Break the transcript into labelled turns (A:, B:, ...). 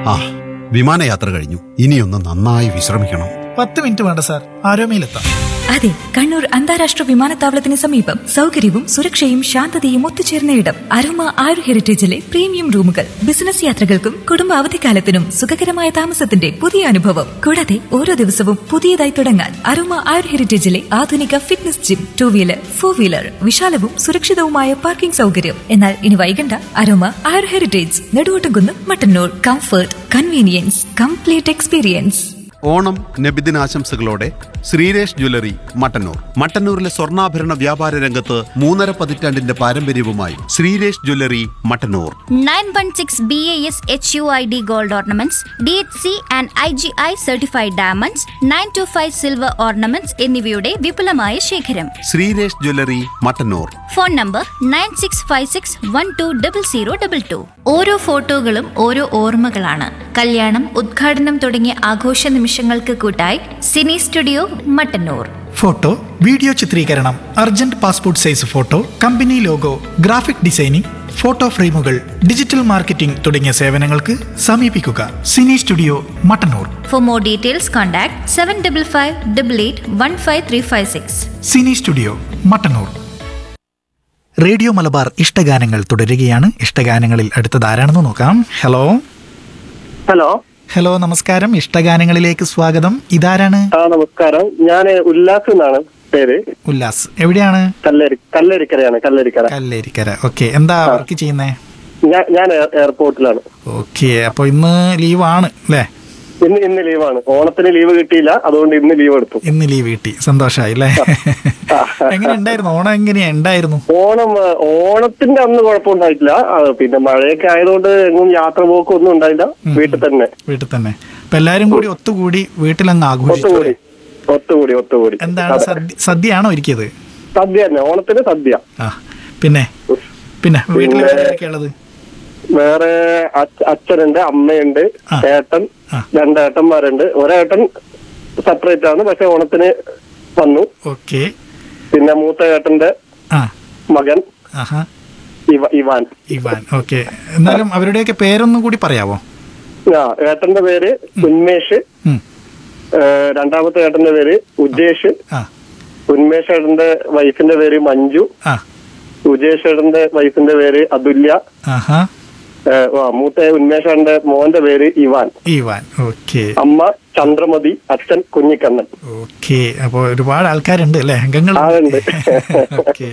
A: ആ വിമാനയാത്ര കഴിഞ്ഞു ഇനിയൊന്ന് നന്നായി വിശ്രമിക്കണം
B: പത്ത് മിനിറ്റ് വേണ്ട സാർ ആരോമയിലെത്താം
C: അതെ കണ്ണൂർ അന്താരാഷ്ട്ര വിമാനത്താവളത്തിന് സമീപം സൗകര്യവും സുരക്ഷയും ശാന്തതയും ഒത്തുചേർന്ന ഇടം അരോമ ആരു ഹെറിറ്റേജിലെ പ്രീമിയം റൂമുകൾ ബിസിനസ് യാത്രകൾക്കും കുടുംബ അവധിക്കാലത്തിനും സുഖകരമായ താമസത്തിന്റെ പുതിയ അനുഭവം കൂടാതെ ഓരോ ദിവസവും പുതിയതായി തുടങ്ങാൻ അരോമ ആരു ഹെറിറ്റേജിലെ ആധുനിക fitness gym two wheeler four wheeler വിശാലവും സുരക്ഷിതവുമായ പാർക്കിംഗ് സൗകര്യം എന്നാൽ ഇനി വൈകണ്ട Aroma Aaru heritage Neduvottumkunnu Mattannur comfort convenience complete experience
A: Onam നബിദിനാശംസകളോടെ ശ്രീരേഷ് ജ്വല്ലറി മട്ടന്നൂർ മട്ടന്നൂരിലെ സ്വർണ്ണാഭരണ വ്യാപാര രംഗത്ത് മൂന്നര പതിറ്റാണ്ടിന്റെ പാരമ്പര്യവുമായി Sreeresh jewellery Mattannur
D: 916 BAS HUID gold ornaments, DHC and IGI certified diamonds, 925 silver ornaments എന്നിവയുടെ വിപുലമായ ശേഖരം
A: Sreeresh jewellery Mattannur
D: phone number nine six five six one two double zero double two ഓരോ ഫോട്ടോകളും ഓരോ ഓർമ്മകളാണ് കല്യാണം ഉദ്ഘാടനം തുടങ്ങിയ ആഘോഷ നിമിഷങ്ങൾക്ക് കൂട്ടായി cine studio Mattannur
B: photo video ചിത്രീകരണം urgent passport size photo company logo graphic designing photo ഫ്രെയിമുകൾ ഡിജിറ്റൽ മാർക്കറ്റിംഗ് തുടങ്ങിയ സേവനങ്ങൾക്ക് സമീപിക്കുക cine studio Mattannur
D: for more details contact seven double five double eight one five three five six
B: cine studio Mattannur radio Malabar ഇഷ്ടഗാനങ്ങൾ തുടരുകയാണ് ഇഷ്ടഗാനങ്ങളിൽ അടുത്തത് ആരാണെന്ന് നോക്കാം ഹലോ
E: ഹലോ
B: ഹലോ നമസ്കാരം ഇഷ്ടഗാനങ്ങളിലേക്ക് സ്വാഗതം ഇതാരാണ്
E: ആ നമസ്കാരം ഞാൻ ഉല്ലാസ് എന്നാണ് പേര്
B: ഉല്ലാസ് എവിടെയാണ്
E: കല്ലേരി കല്ലേരിക്കരയാണ് കല്ലേരിക്കര
B: കല്ലേരിക്കര ഓക്കെ എന്താ വർക്ക് ചെയ്യുന്നേ
E: ഞാൻ ഞാൻ എയർ- എയർപോർട്ടിലാണ്
B: ഓക്കെ അപ്പൊ ഇന്ന് ലീവാണ് അല്ലേ
E: ഇന്ന് ഇന്ന് ലീവാണ് ഓണത്തിന് ലീവ് കിട്ടിയില്ല അതുകൊണ്ട് ഇന്ന് ലീവ് എടുത്തു
B: ഇന്ന് ലീവ് കിട്ടി സന്തോഷായി അല്ലേ എങ്ങനെ ഉണ്ടായിരുന്നു ഓണം എങ്ങനെയാ ഉണ്ടായിരുന്നു
E: ഓണം ആ, ഓണത്തിന്റെ അന്ന് കുഴപ്പമുണ്ടായിട്ടില്ല ആ, പിന്നെ മഴയൊക്കെ ആയതുകൊണ്ട് എങ്ങും യാത്ര പോക്കും ഒന്നും ഉണ്ടായില്ല വീട്ടിൽ തന്നെ
B: വീട്ടിൽ തന്നെ അപ്പൊ എല്ലാരും കൂടി ഒത്തുകൂടി വീട്ടിലങ്ങ് ആഘോഷിച്ചു
E: ഒത്തുകൂടി ഒത്തുകൂടി ഒത്തുകൂടി
B: എന്താണ്
E: അതെ.
B: സദ്യ സദ്യയാണോ ഒരുക്കിയത്
E: സദ്യ തന്നെ ഓണത്തിന് സദ്യ
B: ആ പിന്നെ പിന്നെ വീട്ടിൽ
E: പിന്നെ-
B: വേറെ ആരൊക്കെയാ ഉള്ളത്
E: വേറെ അച്ഛ- അച്ഛനുണ്ട് അമ്മയുണ്ട്
B: ആ.
E: ഏട്ടൻ
B: ആ.
E: രണ്ടേട്ടന്മാരുണ്ട് ഒരേട്ടൻ സെപ്പറേറ്റ് ആണ് പക്ഷെ ഓണത്തിന് വന്നു
B: ഓക്കെ
E: പിന്നെ മൂത്ത ഏട്ടന്റെ
B: ആ
E: മകൻ
B: ആഹാ
E: ഇവ- ഇവാൻ
B: ഇവാൻ ഓക്കെ എന്നാലും അവരുടെയൊക്കെ പേരൊന്നും കൂടി പറയാവോ
E: ആ ഏട്ടന്റെ പേര് ഉന്മേഷ്
B: ഉം.
E: ഏഹ് രണ്ടാമത്തെ ഏട്ടന്റെ പേര് ഉജേഷ്
B: ആ
E: ഉന്മേഷ് ഏട്ടന്റെ വൈഫിന്റെ പേര് മഞ്ജു
B: ആ
E: ഉജേഷ് ഏട്ടന്റെ വൈഫിന്റെ പേര് അതുല്യ
B: ആഹാ
E: ഏഹ് ആ, മൂത്ത ഉന്മേഷ് ഏട്ടന്റെ മോന്റെ പേര് ഇവാൻ
B: ഇവാൻ ഓക്കെ
E: അമ്മ ചന്ദ്രമതി അച്ഛൻ കുഞ്ഞിക്കണ്ണൻ
B: ഓക്കെ അപ്പൊ ഒരുപാട് ആൾക്കാരുണ്ട് അല്ലേ അംഗങ്ങൾ
E: ആളുണ്ട്.
B: ഓക്കെ